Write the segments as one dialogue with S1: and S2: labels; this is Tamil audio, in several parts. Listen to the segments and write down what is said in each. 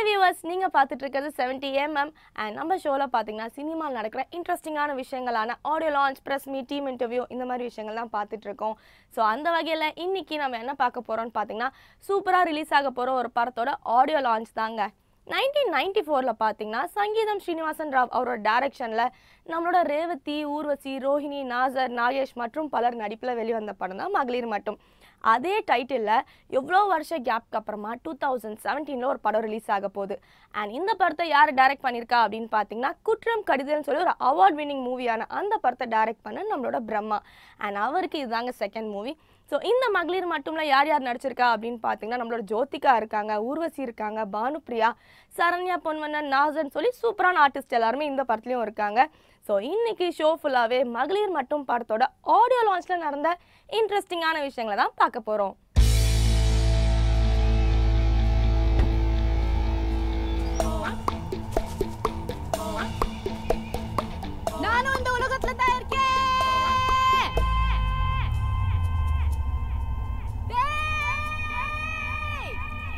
S1: வியூவர்ஸ் நீங்கள் பார்த்துட்டு இருக்கிறது செவன்டி எம்எம் அண்ட் நம்ம ஷோவில் பார்த்தீங்கன்னா சினிமாவில் நடக்கிற இன்ட்ரெஸ்டிங்கான விஷயங்களான audio launch press meet team interview இந்த மாதிரி விஷயங்கள்லாம் பார்த்துட்டு இருக்கோம் ஸோ அந்த வகையில் இன்னைக்கு நம்ம என்ன பார்க்க போகிறோம்னு பார்த்தீங்கன்னா சூப்பராக ரிலீஸ் ஆக போகிற ஒரு படத்தோட ஆடியோ லான்ச் தாங்க நைன்டீன் நைன்டி ஃபோரில் பார்த்தீங்கன்னா சங்கீதம் ஸ்ரீனிவாசன் ராவ் அவரோட டைரக்ஷனில் நம்மளோட ரேவதி ஊர்வசி ரோஹிணி நாசர் நாகேஷ் மற்றும் பலர் நடிப்பில் வெளிவந்த படம் தான் மகளிர் மட்டும் அதே டைட்டிலில் எவ்வளோ வருஷ கேப்க்கு அப்புறமா டூ தௌசண்ட் செவன்டீனில் ஒரு படம் ரிலீஸ் ஆக போகுது அண்ட் இந்த படத்தை யார் டைரக்ட் பண்ணியிருக்கா அப்படின்னு பார்த்தீங்கன்னா குற்றம் கடிதல்னு சொல்லி ஒரு அவார்ட் வின்னிங் மூவியான அந்த படத்தை டைரக்ட் பண்ண நம்மளோட பிரம்மா அண்ட் அவருக்கு இதுதாங்க செகண்ட் மூவி ஸோ இந்த மகளிர் மட்டும்ல யார் யார் நடிச்சிருக்கா அப்படின்னு பார்த்தீங்கன்னா நம்மளோட ஜோதிகா இருக்காங்க ஊர்வசி இருக்காங்க பானுப்ரியா சரண்யா பொன்வண்ணன் நாசன் சொல்லி சூப்பரான ஆர்டிஸ்ட் எல்லாருமே இந்த படத்துலையும் இருக்காங்க ஸோ இன்னைக்கு ஷோ ஃபுல்லாகவே மகளிர் மட்டும் படத்தோட ஆடியோ லான்ச்சில் நடந்த இன்ட்ரெஸ்டிங்கான விஷயங்களை தான் பார்க்க போகிறோம்
S2: நானும் இந்த உலகத்துல தான் இருக்கேன் டேய்!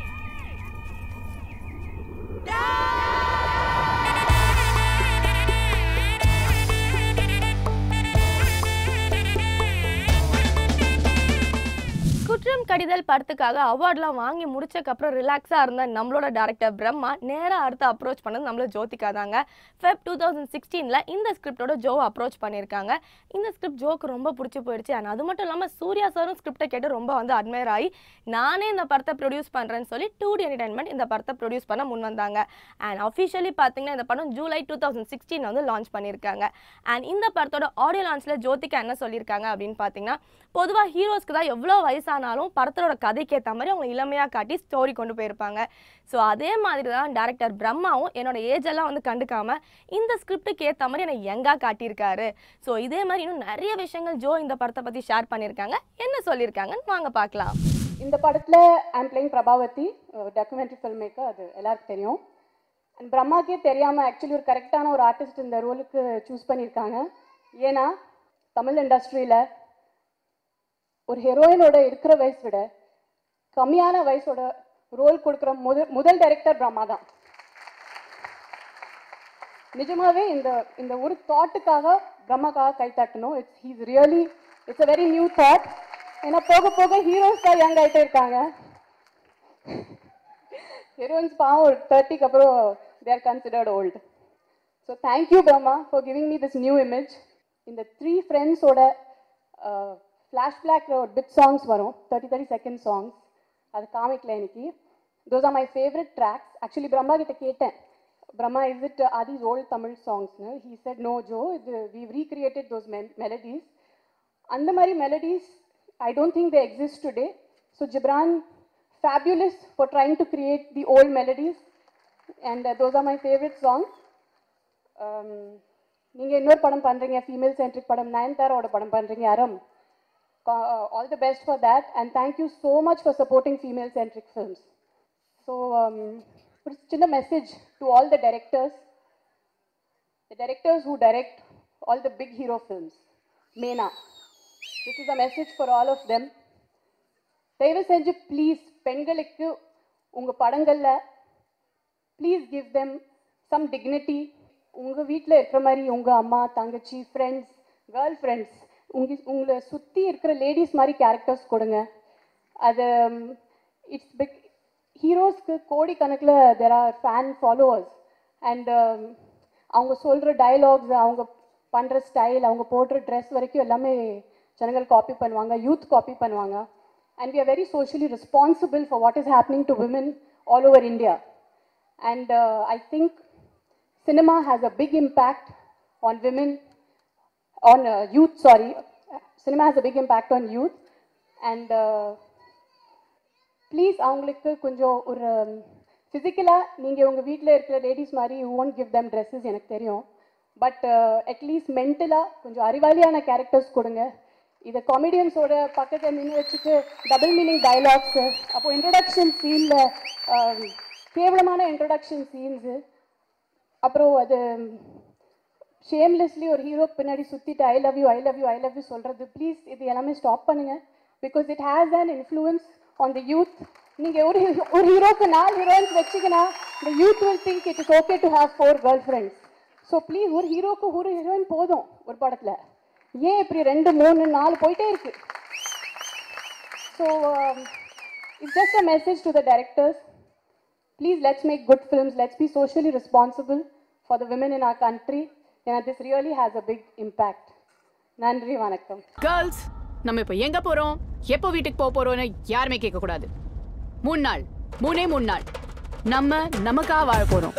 S1: குற்றம் கடிதல் படத்துக்காக அவார்ட்லாம் வாங்கி முடிச்சக்கப்புறம் ரிலாக்ஸாக இருந்த நம்மளோட டேரக்டர் பிரம்மா நேராக அடுத்து அப்ரோச் பண்ணது நம்மள ஜோதிகா தாங்க ஃபெப் டூ தௌசண்ட் சிக்ஸ்டீனில் இந்த ஸ்கிரிப்டோட ஜோவை அப்ரோச் பண்ணியிருக்காங்க இந்த ஸ்கிரிப்ட் ஜோக்கு ரொம்ப பிடிச்சி போயிடுச்சு அண்ட் அது மட்டும் இல்லாமல் சூர்யா சாரும் ஸ்கிரிப்டை கேட்டு ரொம்ப வந்து அட்மையர் ஆகி நானே இந்த படத்தை ப்ரொடியூஸ் பண்ணுறேன்னு சொல்லி டூ டி என்டர்டைன்மெண்ட் இந்த படத்தை ப்ரொடியூஸ் பண்ண முன் வந்தாங்க அண்ட் அஃபிஷியலி பார்த்தீங்கன்னா இந்த படம் ஜூலை டூ தௌசண்ட் சிக்ஸ்டீன் வந்து லான்ச் பண்ணியிருக்காங்க அண்ட் இந்த படத்தோட ஆடியோ லான்ச்சில் ஜோதிகா என்ன சொல்லியிருக்காங்க அப்படின்னு பார்த்தீங்கன்னா பொதுவாக ஹீரோஸ்க்கு தான் எவ்வளோ வயசானாலும் படத்தோட கதைக்கு ஏற்ற மாதிரி அவங்க இளமையாக காட்டி ஸ்டோரி கொண்டு போயிருப்பாங்க ஸோ அதே மாதிரி தான் டேரக்டர் பிரம்மாவும் என்னோட ஏஜ் எல்லாம் வந்து கண்டுக்காம இந்த ஸ்கிரிப்டுக்கு ஏற்ற மாதிரி என்னை யங்காக காட்டியிருக்காரு ஸோ இதே மாதிரி இன்னும் நிறைய விஷயங்கள் ஜோ இந்த படத்தை பற்றி ஷேர் பண்ணியிருக்காங்க என்ன சொல்லியிருக்காங்கன்னு வாங்க பார்க்கலாம்
S3: இந்த படத்தில் I'm playing Prabhavathi documentary film maker அது எல்லாருக்கும் தெரியும் அண்ட் பிரம்மாக்கே தெரியாமல் ஆக்சுவலி ஒரு கரெக்டான ஒரு ஆர்டிஸ்ட் இந்த ரோலுக்கு சூஸ் பண்ணியிருக்காங்க ஏன்னா தமிழ் இண்டஸ்ட்ரியில் ஒரு ஹீரோயினோட இருக்கிற வயசு விட கம்மியான வயசோட ரோல் கொடுக்குற முதல் முதல் டைரக்டர் பிரம்மா தான் நிஜமாவே இந்த இந்த ஒரு தாட்டுக்காக பிரம்மாக்காக கை தட்டணும் it's he's really it's a very new thought ஏன்னா போக போக ஹீரோஸ் தான் யங் ஆகிட்டே இருக்காங்க ஹீரோயின்ஸ் பாவம் ஒரு தேர்ட்டிக்கு அப்புறம் they are considered old so thank you Brahma for giving me this new image இந்த த்ரீ ஃப்ரெண்ட்ஸோட ஃப்ளாஷ்பேக்கில் ஒரு பிட் சாங்ஸ் வரும் தேர்ட்டி தேர்ட்டி செகண்ட் சாங்ஸ் அது காமிக்கல இன்னைக்கு those are my favourite tracks actually Brahma கிட்ட கேட்டேன் பிரம்மா இஸ் இட் ஆதிஸ் ஓல்ட் தமிழ் சாங்ஸ்னு ஹீ செட் நோ ஜோ இது வி ரீக்ரியேட்டட் தோஸ் மெலடிஸ் அந்த மாதிரி melodies I don't think they exist today so Ghibran fabulous for trying to create the old melodies and those are my favourite songs நீங்கள் இன்னொரு படம் பண்ணுறீங்க ஃபீமேல் சென்ட்ரிக் படம் நயன்தாரோட படம் பண்ணுறீங்க Aramm all the best for that and thank you so much for supporting female centric films so ஒரு சின்ன message to all the directors the directors who direct all the big hero films மேனா this is a message for all of them தயவு செஞ்சு ப்ளீஸ் பெண்களுக்கு உங்கள் படங்களில் please give them some dignity உங்கள் வீட்டில் இருக்கிற மாதிரி உங்கள் அம்மா தங்கச்சி ஃப்ரெண்ட்ஸ் கேர்ள் ஃப்ரெண்ட்ஸ் உங்க உங்களை சுற்றி இருக்கிற லேடிஸ் மாதிரி கேரக்டர்ஸ் கொடுங்க அது இட்ஸ் பிக் ஹீரோஸ்க்கு கோடிக்கணக்கில் there are fan followers and அவங்க சொல்கிற டயலாக்ஸ் அவங்க பண்ணுற ஸ்டைல் அவங்க போடுற ட்ரெஸ் வரைக்கும் எல்லாமே ஜனங்கள் காப்பி பண்ணுவாங்க யூத் காப்பி பண்ணுவாங்க and we are very socially responsible for what is happening to women all over India and I think cinema has a big impact on women, on uh, youth, sorry. Cinema has a big impact on youth. And uh, please அவங்களுக்கு கொஞ்சம் ஒரு ஃபிசிக்கலாக நீங்கள் உங்கள் வீட்டில் இருக்கிற லேடிஸ் மாதிரி you won't give them dresses எனக்கு தெரியும் பட் அட்லீஸ்ட் மென்டலாக கொஞ்சம் அறிவாளியான கேரக்டர்ஸ் கொடுங்க இதை காமெடியன்ஸோட பக்கத்தில் நின்று வச்சுட்டு டபுள் மீனிங் டைலாக்ஸு அப்போ இன்ட்ரடக்ஷன் சீனில் கேவலமான இன்ட்ரடக்ஷன் சீன்ஸு அப்புறம் அது ஷேம்லெஸ்லி ஒரு ஹீரோக்கு பின்னாடி சுற்றிட்டு I love you I love you I love you சொல்கிறது ப்ளீஸ் இது எல்லாமே ஸ்டாப் பண்ணுங்க because it has an influence on the youth நீங்கள் ஒரு ஒரு ஹீரோக்கு நாலு ஹீரோயின்ஸ் வச்சுக்கினா The youth will think it is okay to have four girlfriends. So please ஒரு ஹீரோக்கு ஒரு ஹீரோயின் போதும் ஒரு படத்தில் ஏன் இப்படி ரெண்டு மூணு நாலு போயிட்டே இருக்கு so it's just a message to the directors please let's make good films let's be socially responsible for the women in our country ஏன்னா this really has a big impact நன்றி வணக்கம்
S2: கேர்ள்ஸ் நம்ம இப்போ எங்க போறோம் எப்போ வீட்டுக்கு போக போறோம்னு யாருமே கேட்க கூடாது மூணு நாள் மூணே மூணு நாள் நம்ம நமக்கா வாழ போறோம்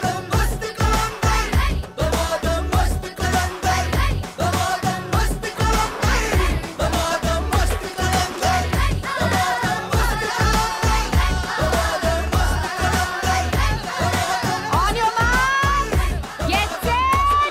S2: On your mark, get set.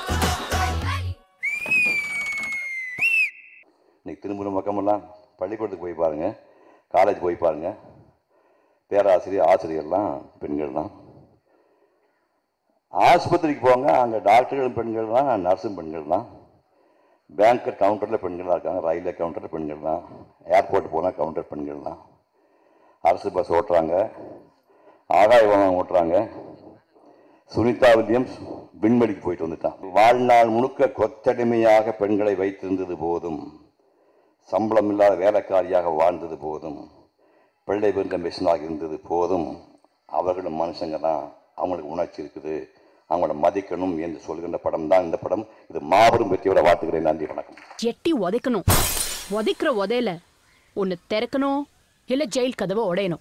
S4: இன்னைக்கு திரும்புகிற பக்கமெல்லாம் பள்ளிக்கூடத்துக்கு போய் பாருங்கள் காலேஜ் போய் பாருங்கள் பேராசிரியர் ஆசிரியர்லாம் பெண்கள் தான் ஆஸ்பத்திரிக்கு போங்க அங்கே டாக்டர்களும் பெண்கள் தான் நர்ஸும் பெண்கள் தான் பேங்கர் கவுண்டரில் பெண்கள் தான் இருக்காங்க ரயில்வே கவுண்டரில் பெண்கள் தான் ஏர்போர்ட் போனால் கவுண்டர் பெண்கள் தான் அரசு பஸ் ஓட்டுறாங்க ஆகாய வாகனம் ஓட்டுறாங்க சுனிதா வில்லியம்ஸ் விண்வெளிக்கு போயிட்டு வந்துட்டான் வாழ்நாள் முழுக்க கொத்தடிமையாக பெண்களை வைத்திருந்தது போதும் சம்பளம் இல்லாத வேலைக்காரியாக வாழ்ந்தது போதும் பிள்ளை பிறந்த மிஷினாக இருந்தது போதும் அவர்களும் மனுஷங்க தான் அவங்களுக்கு உணர்ச்சி இருக்குது அவங்கள மதிக்கணும் என்று சொல்கின்ற படம் தான் இந்த படம் இது மாபெரும் வெற்றியோட வாழ்த்துக்கிறேன் நன்றி வணக்கம்
S2: எட்டி உதைக்கணும் உதைக்கிற உதையில ஒன்னு திறக்கணும் இல்ல ஜெயில் கதவை உடையணும்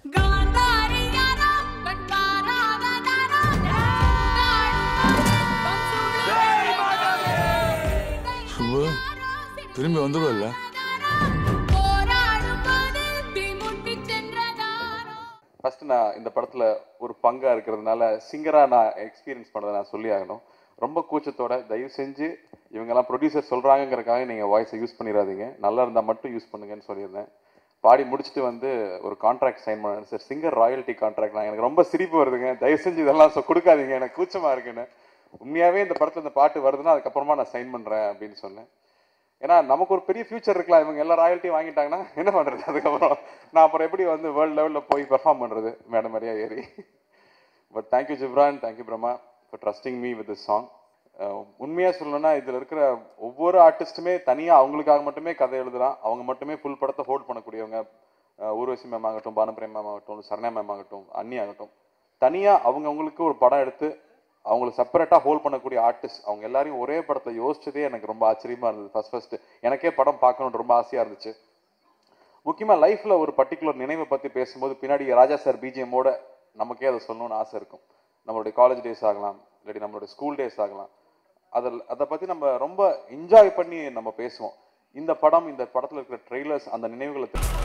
S5: சுபு திரும்பி வந்துடுவல்ல
S6: ஃபர்ஸ்ட் நான் இந்த படத்துல ஒரு பங்கா இருக்கிறதுனால சிங்கரா நான் எக்ஸ்பீரியன்ஸ் பண்ணதை நான் சொல்லி ஆகணும் ரொம்ப கூச்சத்தோட தயவு செஞ்சு இவங்கெல்லாம் ப்ரொடியூசர் சொல்றாங்கங்கிறதுக்காக நீங்க வாய்ஸை யூஸ் பண்ணிடாதீங்க நல்லா இருந்தா மட்டும் யூஸ் பண்ணுங்கன்னு சொல்லியிருந்தேன் பாடி முடிச்சுட்டு வந்து ஒரு கான்ட்ராக்ட் சைன் பண்ணேன் சார் சிங்கர் ராயல்ட்டி கான்ட்ராக்ட் நான் எனக்கு ரொம்ப சிரிப்பு வருதுங்க தயவு செஞ்சு இதெல்லாம் சொ- கொடுக்காதீங்க எனக்கு கூச்சமா இருக்குன்னு உண்மையாவே இந்த படத்துல இந்த பாட்டு வருதுன்னா அதுக்கப்புறமா நான் சைன் பண்றேன் அப்படின்னு சொன்னேன் ஏன்னா நமக்கு ஒரு பெரிய ஃபியூச்சர் இருக்கலாம் இவங்க எல்லா ராயல்ட்டியும் வாங்கிட்டாங்கன்னா என்ன பண்றது அதுக்கப்புறம் நான் அப்புறம் எப்படி வந்து வேர்ல்டு லெவலில் போய் பெர்ஃபார்ம் பண்றது மேடம் மாதிரியா ஏறி but thank you Ghibran thank you Brahma for trusting me with this song உண்மையாக சொல்லணும்னா இதில் இருக்கிற ஒவ்வொரு ஆர்டிஸ்ட்டுமே தனியாக அவங்களுக்காக மட்டுமே கதை எழுதுறான் அவங்க மட்டுமே ஃபுல் படத்தை ஹோல்ட் பண்ணக்கூடியவங்க அஹ் ஊர்வசி மேம் ஆகட்டும் பானுபிரேம் மேம் ஆகட்டும் சரணா மேம் ஆகட்டும் அண்ணி ஆகட்டும் தனியாக அவங்கவுங்களுக்கு ஒரு படம் எடுத்து அவங்கள செப்பரேட்டாக ஹோல்ட் பண்ணக்கூடிய ஆர்டிஸ்ட் அவங்க எல்லாரையும் ஒரே படத்தை யோசிச்சதே எனக்கு ரொம்ப ஆச்சரியமா இருந்தது ஃபர்ஸ்ட் ஃபர்ஸ்ட் எனக்கே படம் பார்க்கணும்னு ரொம்ப ஆசையாக இருந்துச்சு முக்கியமாக லைஃப்பில் ஒரு பர்டிகுலர் நினைவை பற்றி பேசும்போது பின்னாடி ராஜா சார் பிஜிஎம்மோட நமக்கே அதை சொல்லணும்னு ஆசை இருக்கும் நம்மளுடைய காலேஜ் டேஸ் ஆகலாம் இல்லாட்டி நம்மளுடைய ஸ்கூல் டேஸ் ஆகலாம் அதில் அதை பற்றி நம்ம ரொம்ப என்ஜாய் பண்ணி நம்ம பேசுவோம் இந்த படம் இந்த படத்தில் இருக்கிற ட்ரெய்லர்ஸ் அந்த நினைவுகளை திருப்பி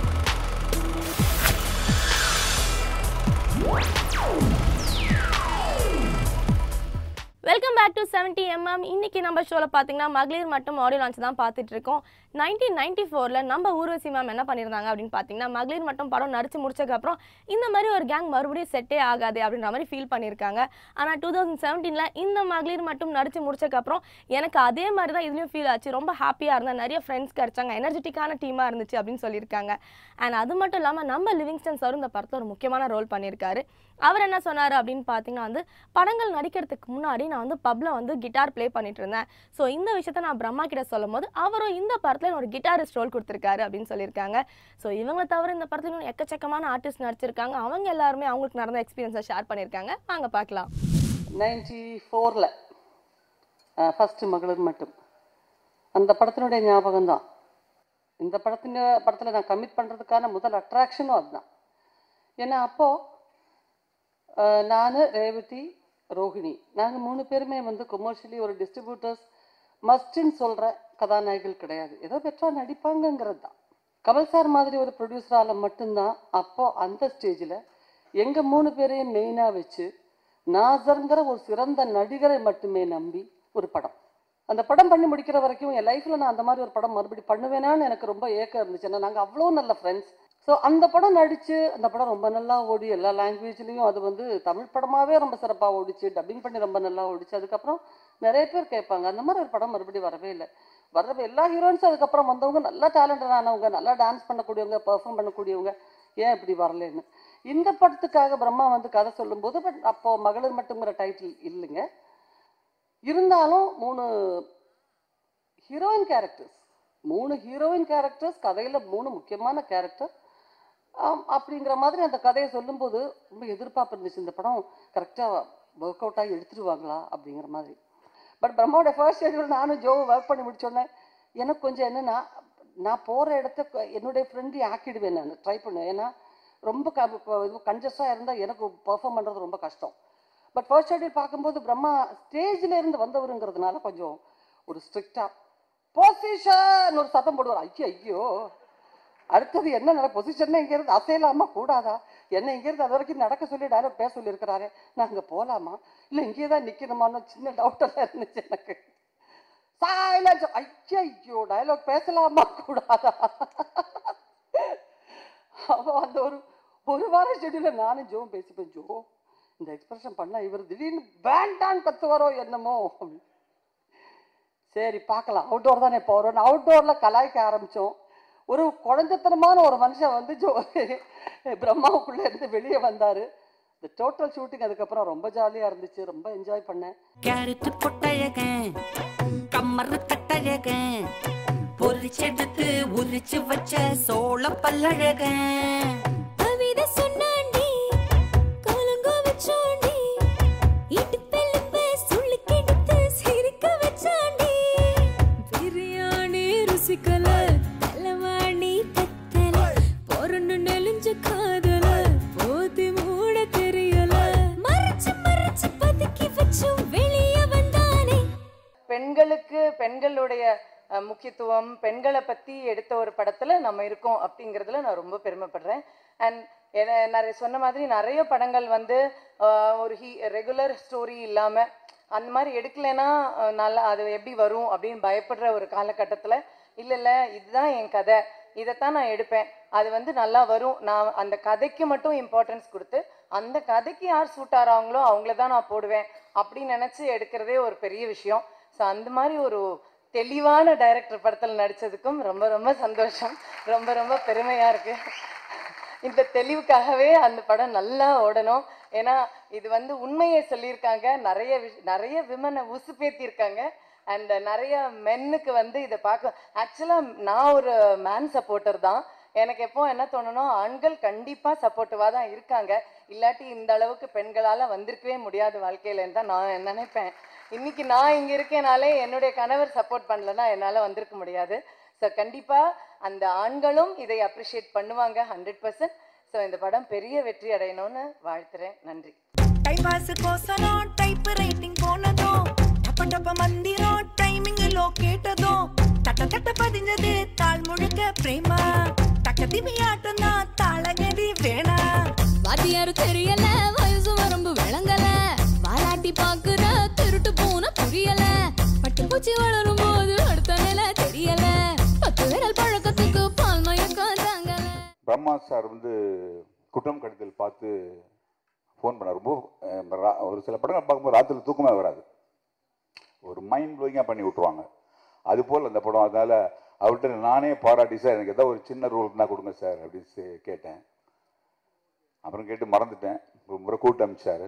S1: வெல்கம் பேக் டு 70 எம்எம் இன்னைக்கு நம்ம ஷோவில் பார்த்தீங்கன்னா மகளிர் மட்டும் ஆடியோ லான்ச் தான் பார்த்துட்டு இருக்கோம் நைன்டீன் நைன்டி ஃபோரில் நம்ம ஊர்வசி மேம் என்ன பண்ணியிருந்தாங்க அப்படின்னு பார்த்தீங்கன்னா மகளிர் மட்டும் படம் நடிச்சு முடிச்சதுக்கப்புறம் இந்த மாதிரி ஒரு கேங் மறுபடியும் செட்டே ஆகாது அப்படின்ற மாதிரி ஃபீல் பண்ணியிருக்காங்க ஆனால் டூ தௌசண்ட் செவன்டீனில் இந்த மகளிர் மட்டும் நடிச்சு முடிச்சதுக்கப்புறம் எனக்கு அதே மாதிரி தான் இதுலேயும் ஃபீல் ஆச்சு ரொம்ப ஹாப்பியாக இருந்தேன் நிறைய ஃப்ரெண்ட்ஸ் கிடைச்சாங்க எனர்ஜெட்டிக்கான டீமாக இருந்துச்சு அப்படின்னு சொல்லியிருக்காங்க அண்ட் அது மட்டும் இல்லாமல் நம்ம லிவிங்ஸ்டன் சார் இந்த படத்தில் ஒரு முக்கியமான ரோல் பண்ணியிருக்காரு அவர் என்ன சொன்னார் அப்படின்னு பார்த்தீங்கன்னா வந்து படங்கள் நடிக்கிறதுக்கு முன்னாடி நான் வந்து பப்ல வந்து கிட்டார் ப்ளே பண்ணிட்டு இருந்தேன் ஸோ இந்த விஷயத்த நான் பிரம்மா கிட்ட சொல்லும் போது அவரும் இந்த படத்தில் ஒரு கிட்டாரிஸ்ட் ரோல் கொடுத்துருக்காரு அப்படின்னு சொல்லியிருக்காங்க ஸோ இவங்களை தவிர இந்த படத்தில் இன்னும் எக்கச்சக்கமான ஆர்டிஸ்ட் நடிச்சிருக்காங்க அவங்க எல்லாருமே அவங்களுக்கு நடந்த எக்ஸ்பீரியன்ஸை ஷேர் பண்ணியிருக்காங்க வாங்க பார்க்கலாம்
S7: நைன்டி ஃபோரில் ஃபஸ்ட்டு மகளிர் மட்டும் அந்த படத்தினுடைய ஞாபகம் தான் இந்த படத்தின் படத்தில் நான் கமிட் பண்ணுறதுக்கான முதல் அட்ராக்ஷனும் அதுதான் ஏன்னா அப்போது நான் ரேவதி ரோஹிணி நாங்கள் மூணு பேருமே வந்து கொமர்ஷியலி ஒரு டிஸ்ட்ரிபியூட்டர்ஸ் மஸ்ட்ன்னு சொல்கிற கதாநாயகிகள் கிடையாது ஏதோ பெற்றா நடிப்பாங்கங்கிறது தான் கமல் சார் மாதிரி ஒரு ப்ரொடியூசரால் மட்டும்தான் அப்போ அந்த ஸ்டேஜில் எங்கள் மூணு பேரையும் மெயினாக வச்சு நாசருங்கிற ஒரு சிறந்த நடிகரை மட்டுமே நம்பி ஒரு படம் அந்த படம் பண்ணி முடிக்கிற வரைக்கும் என் லைஃப்பில் நான் அந்த மாதிரி ஒரு படம் மறுபடி பண்ணுவேனான்னு எனக்கு ரொம்ப ஏக்கம் இருந்துச்சு ஏன்னா நாங்கள் அவ்வளோ நல்ல ஃப்ரெண்ட்ஸ் ஸோ அந்த படம் நடித்து அந்த படம் ரொம்ப நல்லா ஓடி எல்லா லாங்குவேஜ்லேயும் அது வந்து தமிழ் படமாகவே ரொம்ப சிறப்பாக ஓடிச்சு டப்பிங் பண்ணி ரொம்ப நல்லா ஓடிச்சு அதுக்கப்புறம் நிறைய பேர் கேட்பாங்க அந்த மாதிரி ஒரு படம் மறுபடியும் வரவே இல்லை வர்ற எல்லா ஹீரோயின்ஸும் அதுக்கப்புறம் வந்தவங்க நல்லா டேலண்டடானவங்க நல்லா டான்ஸ் பண்ணக்கூடியவங்க பெர்ஃபார்ம் பண்ணக்கூடியவங்க ஏன் இப்படி வரலன்னு இந்த படத்துக்காக பிரம்மா வந்து கதை சொல்லும்போது பட் அப்போ மகளிர் மட்டுங்கிற டைட்டில் இல்லைங்க இருந்தாலும் மூணு ஹீரோயின் கேரக்டர்ஸ் மூணு ஹீரோயின் கேரக்டர்ஸ் கதையில் மூணு முக்கியமான கேரக்டர் அப்படிங்கிற மாதிரி அந்த கதையை சொல்லும்போது ரொம்ப எதிர்பார்ப்பு இருந்துச்சு இந்த படம் கரெக்டாக ஒர்க் அவுட் ஆகி எடுத்துருவாங்களா அப்படிங்கிற மாதிரி பட் பிரம்மாவோட ஃபர்ஸ்ட் ஷெடியூல் நானும் ஜோ ஒர்க் பண்ணி முடிச்சோன்னே எனக்கு கொஞ்சம் என்னென்னா நான் போகிற இடத்த க- என்னுடைய ஃப்ரெண்டு ஆக்கிடுவேன் நான் ட்ரை பண்ணுவேன் ஏன்னா ரொம்ப க கன்ஜஸ்டாக இருந்தால் எனக்கு பெர்ஃபார்ம் பண்ணுறது ரொம்ப கஷ்டம் பட் ஃபர்ஸ்ட் ஷெடியூல் பார்க்கும்போது பிரம்மா ஸ்டேஜில் இருந்து வந்தவருங்கிறதுனால கொஞ்சம் ஒரு ஸ்ட்ரிக்டாக பொசிஷன் ஒரு சத்தம் போடுவார் ஐயோ ஐயோ அடுத்தது என்ன நட பொசிஷன் இங்கேருந்து அசையலாமா கூடாதா என்ன இங்கேருந்து அது வரைக்கும் நடக்க சொல்லி டயலாக் பேச சொல்லியிருக்கிறாரு நான் அங்கே போகலாமா இல்லை இங்கே தான் நிற்கணுமான்னு சின்ன டவுட்டெல்லாம் இருந்துச்சு எனக்கு சைலன்ஸ் ஐயோ டயலாக் பேசலாமா கூடாதா அவ அந்த ஒரு ஒரு வாரம் ஷெடியூல நானும் ஜோவும் பேசிப்பேன் ஜோ இந்த எக்ஸ்பிரஷன் பண்ணா இவர் திடீர்னு வேண்டான்னு கத்துவாரோ என்னமோ அப்படின்னு. சரி பார்க்கலாம் அவுட்டோர் தானே போகிறோம் அவுட்டோரில் கலாய்க்க ஆரம்பித்தோம் ஒரு குழந்தைத்தனமான ஒரு மனுஷன் வந்து ஜோ பிரம்மாவுக்குள்ளே இருந்து வெளியே வந்தார் இந்த டோட்டல் ஷூட்டிங் அதுக்கப்புறம் ரொம்ப ஜாலியாக இருந்துச்சு ரொம்ப என்ஜாய் பண்ணேன்
S8: கேரட் பொட்டழகன் கம்மரு கட்டழகன் பொரிச்செடுத்து உரிச்சு வச்ச சோள பல்லழகன்
S9: கவிதை சொன்னாண்டி கலங்க வச்சாண்டி இடுப்பெலும்பு சுளுக்கெடுத்து சிரிக்க வச்சாண்டி பிரியாணி ருசிக்கல தலைவாணி கத்தல பொருண்டு நெலிஞ்ச காதல போத்தி மூட தெரியல மறைச்சு மறைச்சு பதுக்கி வச்சும் வெளியே வந்தானே
S10: பெண்களுக்கு பெண்களுடைய அஹ், முக்கியத்துவம் பெண்களை பற்றி எடுத்த ஒரு படத்தில் நம்ம இருக்கோம் அப்படிங்கிறதுல நான் ரொம்ப பெருமைப்படுறேன் அண்ட் நிறைய சொன்ன மாதிரி நிறைய படங்கள் வந்து அஹ், ஒரு ஹீ ரெகுலர் ஸ்டோரி இல்லாமல் அந்த மாதிரி எடுக்கலைன்னா அஹ், நல்லா அது எப்படி வரும் அப்படின்னு பயப்படுற ஒரு காலகட்டத்தில் இல்லை இல்லை இதுதான் என் கதை இதைத்தான் நான் எடுப்பேன் அது வந்து நல்லா வரும் நான் அந்த கதைக்கு மட்டும் இம்பார்ட்டன்ஸ் கொடுத்து அந்த கதைக்கு யார் சூட் ஆகிறாங்களோ அவங்கள தான் நான் போடுவேன் அப்படின்னு நினச்சி எடுக்கிறதே ஒரு பெரிய விஷயம் ஸோ அந்த மாதிரி ஒரு தெளிவான டைரக்டர் படத்தில் நடித்ததுக்கும் ரொம்ப ரொம்ப சந்தோஷம் ரொம்ப ரொம்ப பெருமையாக இருக்குது இந்த தெளிவுக்காகவே அந்த படம் நல்லா ஓடணும் ஏன்னா இது வந்து உண்மையை சொல்லியிருக்காங்க நிறைய விஷ் நிறைய விமனை உசுப்பேத்தியிருக்காங்க அண்ட் நிறைய மென்னுக்கு வந்து இதை பார்க்க ஆக்சுவலாக நான் ஒரு மேன் சப்போர்ட்டர் தான் எனக்கு எப்போ என்ன தோணுனா ஆண்கள் கண்டிப்பாக சப்போர்ட்டிவாக தான் இருக்காங்க இல்லாட்டி இந்த அளவுக்கு பெண்களால் வந்திருக்கவே முடியாது வாழ்க்கையிலன்னு தான் நான் நினைப்பேன் இன்னைக்கு நான் இங்கே இருக்கேனாலே என்னுடைய கணவர் சப்போர்ட் பண்ணலன்னா என்னால் வந்திருக்க முடியாது ஸோ கண்டிப்பாக அந்த ஆண்களும் இதை அப்ரிஷியேட் பண்ணுவாங்க ஹண்ட்ரட் பர்சன்ட் ஸோ இந்த படம் பெரிய வெற்றி அடையணும்னு வாழ்த்துறேன் நன்றி
S8: டைம் பாஸ் கோசரம் டைப் ரைட்டிங் போனதும் டப்ப டப்ப மந்திரம் டைமிங் லோ கேட்டதும் தட்ட தட்ட பதிஞ்சது தாள் முழுக்க பிரேமா தக்க திமியாட்டம் தான் தாளகதி வேணா
S9: வாத்தியாரு தெரியல வயசு வரம்பு விளங்கல வாலாட்டி பாக்குற திருட்டு பூனை புரியல பட்டு பூச்சி வளரும் போது அடுத்த நிலை தெரியல பத்து விரல் பழக்கத்துக்கு பால் மயக்கம் தாங்கல
S11: பிரம்மா சார் வந்து குற்றம் கடிதல் பார்த்து ஃபோன் பண்ணார் ரொம்ப அஹ், ரா- ஒரு சில படங்கள் பார்க்கும்போது ராத்திரி தூக்கமே வராது ஒரு மைண்ட் ப்ளோயிங்காக பண்ணி விட்ருவாங்க அதுபோல் அந்த படம் அதனால் அவர்கிட்ட நானே பாராட்டி சார் எனக்கு ஏதாவது ஒரு சின்ன ரோல் இருந்தால் கொடுங்க சார் அப்படின்னு சே- கேட்டேன் அப்புறம் கேட்டு மறந்துட்டேன் ஒரு முறை கூட்டு அமிச்சார்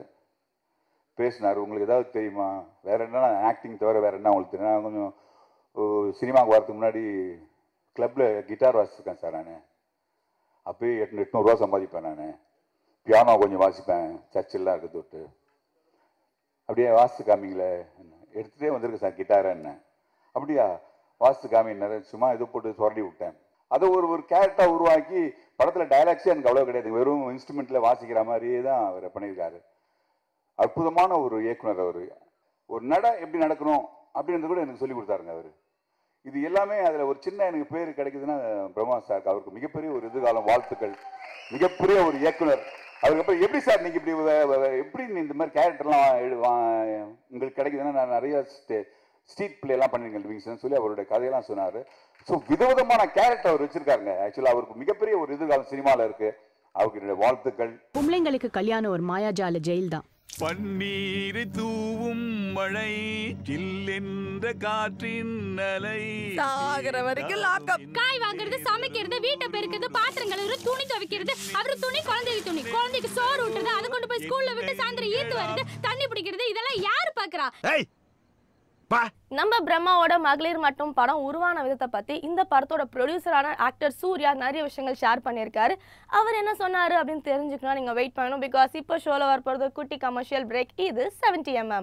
S11: பேசினார் உங்களுக்கு ஏதாவது தெரியுமா வேற என்ன ஆக்டிங் தவிர வேற என்ன உங்களுக்கு தெரியும் நான் கொஞ்சம் ஓ, சினிமாவுக்கு வரதுக்கு முன்னாடி கிளப்பில் கிட்டார் வாசிச்சிருக்கேன் சார் நான் அப்பயே எட்நூறு எட்நூறுரூவா சம்பாதிப்பேன் நான் பியானோ கொஞ்சம் வாசிப்பேன் சர்ச்செல்லாம் இருக்குது தொட்டு அப்படியே வாசித்து காமிங்களே எடுத்துகிட்டே வந்திருக்கு சார் கிட்டாரை என்ன அப்படியா வாசித்து காமினாரு சும்மா இது போட்டு சுரண்டி விட்டேன் அதை ஒரு ஒரு கேரக்டராக உருவாக்கி படத்தில் டைலாக்ஸே எனக்கு அவ்வளோ கிடையாது வெறும் இன்ஸ்ட்ருமெண்ட்டில் வாசிக்கிற மாதிரியே தான் அவர் பண்ணியிருக்காரு அற்புதமான ஒரு இயக்குனர் அவர் ஒரு நட எப்படி நடக்கணும் அப்படின்றது கூட எனக்கு சொல்லி கொடுத்தாருங்க அவர் இது எல்லாமே அதில் ஒரு சின்ன எனக்கு பேர் கிடைக்குதுன்னா பிரம்மா சார் அவருக்கு மிகப்பெரிய ஒரு எதிர்காலம் வாழ்த்துக்கள் மிகப்பெரிய ஒரு இயக்குனர் அதுக்கப்புறம் எப்படி சார் நீங்கள் இப்படி வ- வ- எப்படி நீ இந்த மாதிரி கேரக்டர்லாம் எழு- வா- உங்களுக்கு கிடைக்குதுன்னா நான் நிறைய ஸ்ட்ரீட் பிளே எல்லாம் பண்ணிருக்கேன் லிவிங்ஸ்னு சொல்லி அவருடைய கதையெல்லாம் சொன்னார் ஸோ விதவிதமான கேரக்டர் அவர் வச்சிருக்காருங்க ஆக்சுவலாக அவருக்கு மிகப்பெரிய ஒரு எதிர்காலம் சினிமாவில் இருக்கு அவருக்கு என்னுடைய வாழ்த்துக்கள்
S2: பொம்பளைங்களுக்கு கல்யாணம் ஒரு மாயாஜால ஜெயில் தான்
S5: பன்னீரை தூவும் மழை சில்லென்ற காற்றின் அலை
S8: சாகுற வரைக்கும் லாக்அப்
S9: காய் வாங்குறது சமைக்கிறது வீட்டை பெருக்கிறது பாத்திரம் கழுவுறது துணி துவைக்கிறது அவரு துணி குழந்தைக்கு துணி குழந்தைக்கு சோறு ஊட்டுறது அதை கொண்டு போய் ஸ்கூல்ல விட்டு சாயந்தரம் ஈத்து வருது தண்ணி பிடிக்கிறது இதெல்லாம் யாரு பாக்குறா
S1: நம்ம பிரம்மாவோட மகளிர் மற்றும் படம் உருவான விதத்தை பத்தி இந்த படத்தோட ப்ரொடியூசரான ஆக்டர் சூர்யா நிறைய விஷயங்கள் ஷேர் பண்ணியிருக்காரு அவர் என்ன சொன்னாரு அப்படின்னு தெரிஞ்சுக்கணும் நீங்க வெயிட் பண்ணணும் பிகாஸ் இப்போ ஷோல வரப்போறது குட்டி கமர்ஷியல் பிரேக் இது 70 MM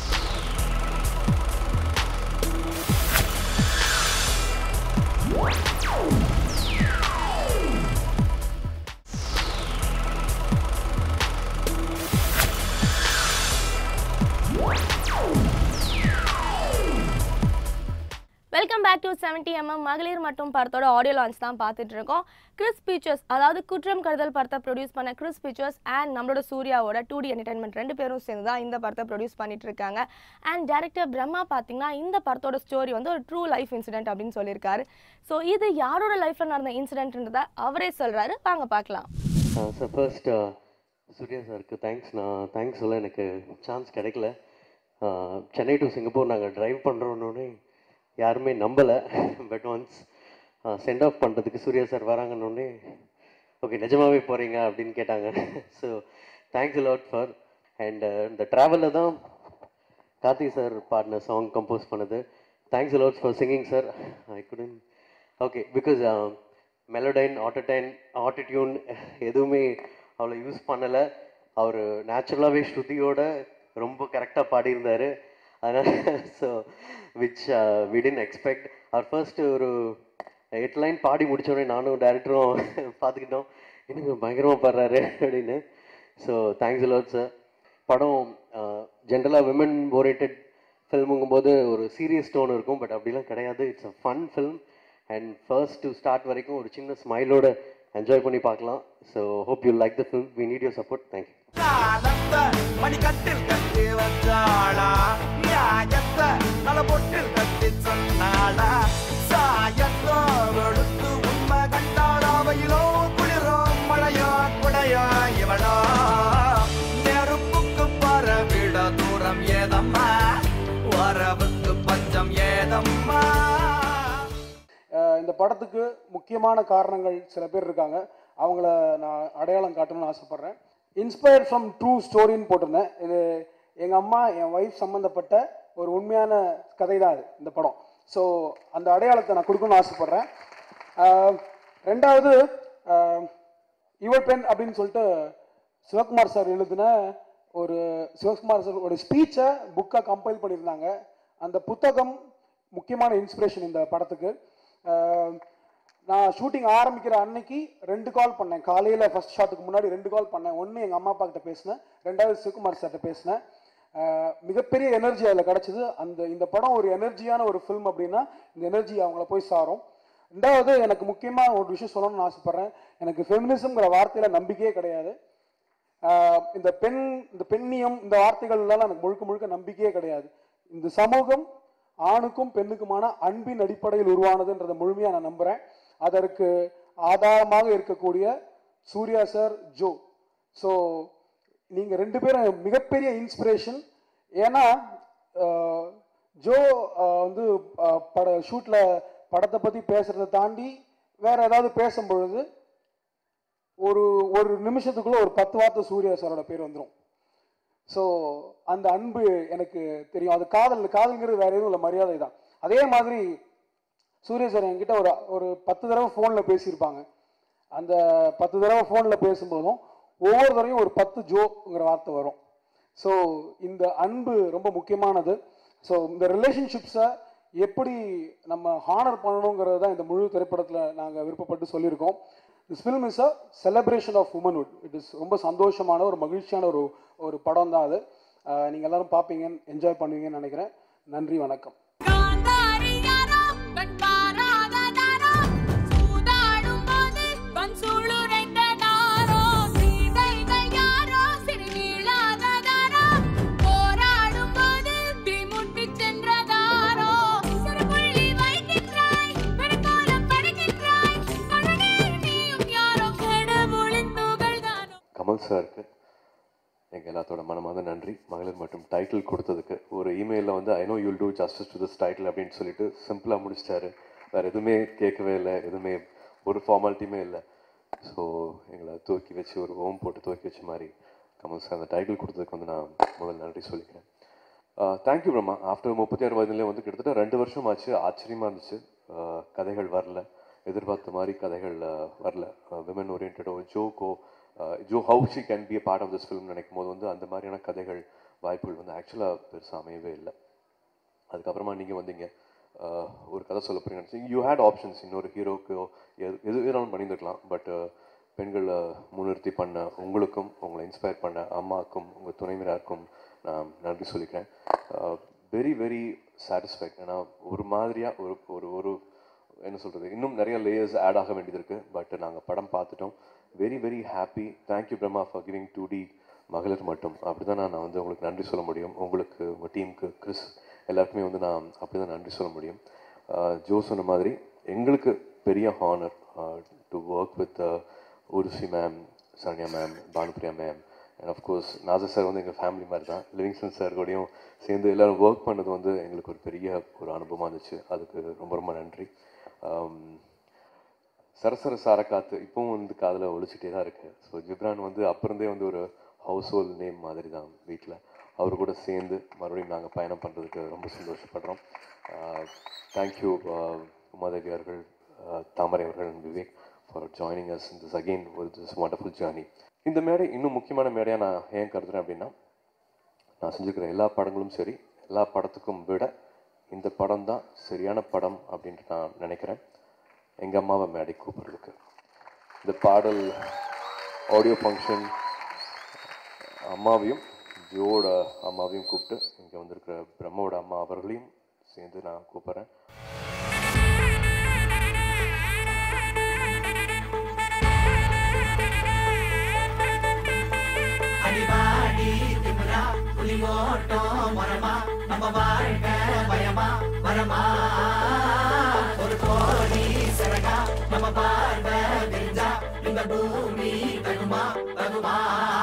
S1: welcome back to 70 MM மகளிர் மற்றும் படத்தோட ஆடியோ லான்ச் தான் பார்த்துட்டு இருக்கோம் கிறிஸ் பிக்சர்ஸ் அதாவது குற்றம் கருதல் படத்தை ப்ரொடியூஸ் பண்ண கிறிஸ் பிக்சர்ஸ் அண்ட் நம்மளோட சூர்யாவோட டூ டி என்டர்டைன்மெண்ட் ரெண்டு பேரும் சேர்ந்து தான் இந்த படத்தை ப்ரொடியூஸ் பண்ணிட்டு இருக்காங்க அண்ட் டேரக்டர் பிரம்மா பார்த்தீங்கன்னா இந்த படத்தோட ஸ்டோரி வந்து ஒரு ட்ரூ லைஃப் இன்சிடென்ட் அப்படின்னு சொல்லியிருக்காரு ஸோ இது யாரோட லைஃப்பில் நடந்த இன்சிடென்ட்ன்றதை அவரே சொல்கிறாரு வாங்க பார்க்கலாம்
S12: சார் ஃபர்ஸ்ட் சூர்யா சாருக்கு தேங்க்ஸ் நான் தேங்க்ஸ் சொல்ல எனக்கு சான்ஸ் கிடைக்கல Uh, சென்னை டு சிங்கப்பூர் நாங்கள் ட்ரைவ் பண்ணுறோன்னே யாருமே நம்பலை பட் ஒன்ஸ் சென்ட் ஆஃப் பண்ணுறதுக்கு சூர்யா சார் வராங்கன்னொடனே ஓகே நிஜமாவே போகிறீங்க அப்படின்னு கேட்டாங்க so thanks lot for and இந்த ட்ராவலில் தான் கார்த்திக் சார் பாடின சாங் கம்போஸ் பண்ணது thanks lot for singing sir I couldn't okay because Melodyne autotune autotune எதுவுமே அவ்வளோ யூஸ் பண்ணலை அவர் நேச்சுரலாகவே ஸ்ருதியோட ரொம்ப கரெக்டாக பாடியிருந்தார் அதனால் ஸோ விச் விடின் எக்ஸ்பெக்ட் அவர் ஃபர்ஸ்ட் ஒரு எட் லைன் பாடி முடிச்சோடனே நானும் டேரக்டரும் பார்த்துக்கிட்டோம் என்னங்க பயங்கரமாக பாடுறாரு அப்படின்னு ஸோ தேங்க்ஸ் லாட் சார் படம் ஜென்ரலாக விமன் ஓரியன்ட் ஃபில்முங்கும் போது ஒரு சீரியஸ் டோன் இருக்கும் பட் அப்படிலாம் கிடையாது it's a fun film and first to start வரைக்கும் ஒரு சின்ன ஸ்மைலோட என்ஜாய் பண்ணி பார்க்கலாம் so hope you like the film we need your support thank you
S13: மணிக்கட்டில் கட்டி வச்சாளா நியாயத்தை நல பொட்டில் கட்டி சொன்னாளா சாயத்தோ வெளுத்து உண்மை கண்டாளா வயலோ குளிரோ மழையோ குடையோ இவளோ நெருப்புக்கு பரவிட தூரம் ஏதம்மா வரவுக்கு பஞ்சம் ஏதம்மா
S14: அஹ் இந்த படத்துக்கு முக்கியமான காரணங்கள் சில பேர் இருக்காங்க அவங்கள நான் அடையாளம் காட்டணும்னு ஆசைப்பட்றேன் இன்ஸ்பயர்ட் ஃப்ரம் ட்ரூ ஸ்டோரின்னு போட்டிருந்தேன் இது எங்கள் அம்மா என் ஒய்ஃப் சம்மந்தப்பட்ட ஒரு உண்மையான கதை தான் இது இந்த படம் ஸோ அந்த அடையாளத்தை நான் கொடுக்கணும்னு ஆசைப்பட்றேன் அஹ் ரெண்டாவது அஹ் இவள் பெண் அப்படின்னு சொல்லிட்டு சிவகுமார் சார் எழுதின ஒரு சிவகுமார் சார் ஒரு ஸ்பீச்சை புக்காக கம்பைல் பண்ணியிருந்தாங்க அந்த புத்தகம் முக்கியமான இன்ஸ்பிரேஷன் இந்த படத்துக்கு அஹ் நான் ஷூட்டிங் ஆரம்பிக்கிற அன்னைக்கு ரெண்டு கால் பண்ணேன் காலையில் ஃபர்ஸ்ட் ஷாட்டுக்கு முன்னாடி ரெண்டு கால் பண்ணேன் ஒன்று எங்கள் அம்மா அப்பா கிட்ட பேசினேன் ரெண்டாவது சிவகுமார் சார்கிட்ட பேசினேன் அஹ் மிகப்பெரிய எனர்ஜி அதில் கிடச்சிது அந்த இந்த படம் ஒரு எனர்ஜியான ஒரு ஃபில்ம் அப்படின்னா இந்த எனர்ஜி அவங்கள போய் சாரும் ரெண்டாவது எனக்கு முக்கியமாக ஒரு விஷயம் சொல்லணும்னு ஆசைப்பட்றேன் எனக்கு ஃபெமினிசம்ங்கிற வார்த்தையில் நம்பிக்கையே கிடையாது ஆஹ் இந்த பெண் இந்த பெண்ணியம் இந்த வார்த்தைகள்லாம் எனக்கு முழுக்க முழுக்க நம்பிக்கையே கிடையாது இந்த சமூகம் ஆணுக்கும் பெண்ணுக்குமான அன்பின் அடிப்படையில் உருவானதுன்றதை முழுமையாக நான் நம்புகிறேன் அதற்கு ஆதாரமாக இருக்கக்கூடிய சூர்யா சார் ஜோ ஸோ நீங்கள் ரெண்டு பேரும் மிகப்பெரிய இன்ஸ்பிரேஷன் ஏன்னா ஆஹ் ஜோ ஆஹ் வந்து ஆஹ் பட ஷூட்டில் படத்தை பற்றி பேசுகிறத தாண்டி வேற ஏதாவது பேசும் பொழுது ஒரு ஒரு நிமிஷத்துக்குள்ள ஒரு பத்து வார்த்தை சூர்யா சாரோட பேர் வந்துடும் ஸோ அந்த அன்பு எனக்கு தெரியும் அது காதல் காதல்ங்கிறது வேற எதுவும் இல்லை மரியாதை தான் அதே மாதிரி சூர்யா சார் என்கிட்ட ஒரு ஒரு பத்து தடவை ஃபோனில் பேசியிருப்பாங்க அந்த பத்து தடவை ஃபோனில் பேசும்போதும் ஒவ்வொரு தடவையும் ஒரு பத்து ஜோங்கிற வார்த்தை வரும் ஸோ இந்த அன்பு ரொம்ப முக்கியமானது ஸோ இந்த ரிலேஷன்ஷிப்ஸை எப்படி நம்ம ஹானர் பண்ணணுங்கிறது தான் இந்த முழு திரைப்படத்தில் நாங்கள் விருப்பப்பட்டு சொல்லியிருக்கோம் this film is a celebration of womanhood it is ரொம்ப சந்தோஷமான ஒரு மகிழ்ச்சியான ஒரு ஒரு படம் தான் அது நீங்கள் எல்லாரும் பார்ப்பீங்க என்ஜாய் பண்ணுவீங்கன்னு நினைக்கிறேன் நன்றி வணக்கம்
S12: கமல் சாருக்கு
S15: எங்கள் எல்லாத்தோட மனமார்ந்த நன்றி மகளிர் மற்றும் டைட்டில் கொடுத்ததுக்கு ஒரு இமெயிலில் வந்து I know you'll do justice to this title அப்படின்னு சொல்லிட்டு சிம்பிளாக முடிச்சிட்டாரு வேறு எதுவுமே கேட்கவே இல்லை எதுவுமே ஒரு ஃபார்மாலிட்டியுமே இல்லை ஸோ எங்களை தூக்கி வச்சு ஒரு ஓம் போட்டு தூக்கி வச்ச மாதிரி கமல் சார் அந்த டைட்டில் கொடுத்ததுக்கு வந்து நான் முதல் நன்றி சொல்லிக்கிறேன் தேங்க்யூ பிரம்மா ஆஃப்டர் முப்பத்தி ஆறு வயதுலேயே வந்து கிட்டத்தட்ட ரெண்டு வருஷம் ஆச்சு ஆச்சரியமாக இருந்துச்சு ஆஹ் கதைகள் வரல எதிர்பார்த்த மாதிரி கதைகள் ஆஹ் வரல விமன் ஓரியன்டோ ஜோக்கோ ஜோ how she can be a part of this film நினைக்கும் போது வந்து அந்த மாதிரியான கதைகள் வாய்ப்புகள் வந்து ஆக்சுவலாக பெருசாக அமையவே இல்லை அதுக்கப்புறமா நீங்கள் வந்தீங்க ஆஹ் ஒரு கதை சொல்ல போறீங்க நினச்சி யூ ஹேட் ஆப்ஷன்ஸ் இன்னொரு ஹீரோக்கோ எது எது வேணாலும் பண்ணியிருந்துருக்கலாம் பட் பெண்களை முன்னிறுத்தி பண்ண உங்களுக்கும் உங்களை இன்ஸ்பயர் பண்ண அம்மாவுக்கும் உங்கள் துணைவினருக்கும் நான் நன்றி சொல்லிக்கிறேன் வெரி வெரி சாட்டிஸ்ஃபைட் ஏன்னா ஒரு மாதிரியாக ஒரு ஒரு ஒரு என்ன சொல்கிறது இன்னும் நிறைய லேயர்ஸ் ஆட் ஆக வேண்டியது இருக்குது பட் நாங்கள் படம் பார்த்துட்டோம் very very happy thank you Brahma for giving to the Magalir Mattum அப்படி தான் நான் வந்து உங்களுக்கு நன்றி சொல்ல முடியும் உங்களுக்கு உங்கள் டீமுக்கு கிறிஸ் எல்லாருக்குமே வந்து நான் அப்படி தான் நன்றி சொல்ல முடியும் ஆஹ் ஜோ சொன்ன மாதிரி எங்களுக்கு பெரிய honour to work with Urvashi ma'am Saranya ma'am Bhanupriya ma'am and of course Nassar sir வந்து எங்கள் ஃபேமிலி மாதிரி தான் லிவிங்ஸ்டன் சார் கூடயும் சேர்ந்து எல்லோரும் ஒர்க் பண்ணது வந்து எங்களுக்கு ஒரு பெரிய ஒரு அனுபவமாக இருந்துச்சு அதுக்கு ரொம்ப ரொம்ப நன்றி ஆம், சரசர சாரக்காத்து இப்பவும் வந்து காதில் ஒழிச்சிட்டே தான் இருக்கு ஸோ ஜிப்ரான் வந்து அப்போருந்தே வந்து ஒரு ஹவுஸ் ஹோல்ட் நேம் மாதிரி தான் வீட்டில் அவர் கூட சேர்ந்து மறுபடியும் நாங்கள் பயணம் பண்ணுறதுக்கு ரொம்ப சந்தோஷப்படுறோம் தேங்க்யூ உமாதேவி அவர்கள் ஆஹ் தாமரை அவர்கள் and Vivek for joining us in this again ஒரு திஸ் வண்டர்ஃபுல் ஜேர்னி இந்த மேடை இன்னும் முக்கியமான மேடையாக நான் ஏன் கருதுறேன் அப்படின்னா நான் செஞ்சுருக்கிற எல்லா படங்களும் சரி எல்லா படத்துக்கும் விட இந்த படம் தான் சரியான படம் அப்படின்ட்டு நான் நினைக்கிறேன் எங்கள் அம்மாவை மேடை கூப்பிட்றதுக்கு இந்த பாடல் ஆடியோ ஃபங்க்ஷன் அம்மாவையும் ஜோட அம்மாவையும் கூப்பிட்டு இங்கே வந்திருக்கிற பிரம்மோட அம்மா அவர்களையும் சேர்ந்து நான் கூப்பிட்றேன்
S13: அடிவாடி திமிரா புலிமோட்டம் மரமா நம்ம வாழ்க்கை பயமா வரமா ஒரு கோடி சரகா நம்ம பார்வை தெரிஞ்சா இந்த பூமி தகுமா தகுமா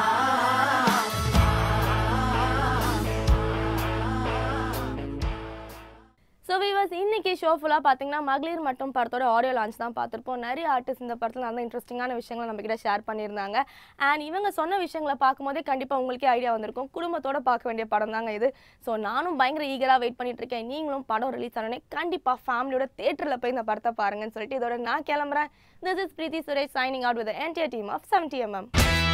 S1: ஸோ விவர்ஸ் இன்னைக்கு ஷோ ஃபுல்லாக பார்த்தீங்கன்னா மகளிர் மட்டும் படத்தோட ஆடியோ லான்ச் தான் பார்த்துருப்போம் நிறைய ஆர்டிஸ்ட் இந்த படத்தில் நல்ல இன்ட்ரெஸ்டிங்கான விஷயங்களை நம்ம கிட்ட ஷேர் பண்ணியிருந்தாங்க அண்ட் இவங்க சொன்ன விஷயங்களை பார்க்கும்போதே கண்டிப்பாக உங்களுக்கே ஐடியா வந்திருக்கும் குடும்பத்தோட பார்க்க வேண்டிய படம் தாங்க இது ஸோ நானும் பயங்கர ஈகராக வெயிட் பண்ணிட்டு இருக்கேன் நீங்களும் படம் ரிலீஸ் ஆனோடனே கண்டிப்பாக ஃபேமிலியோட தேட்டரில் போய் இந்த படத்தை பாருங்கன்னு சொல்லிட்டு இதோட நான் கிளம்புறேன் this is Preethi Suresh signing out with NTR team of seventy MM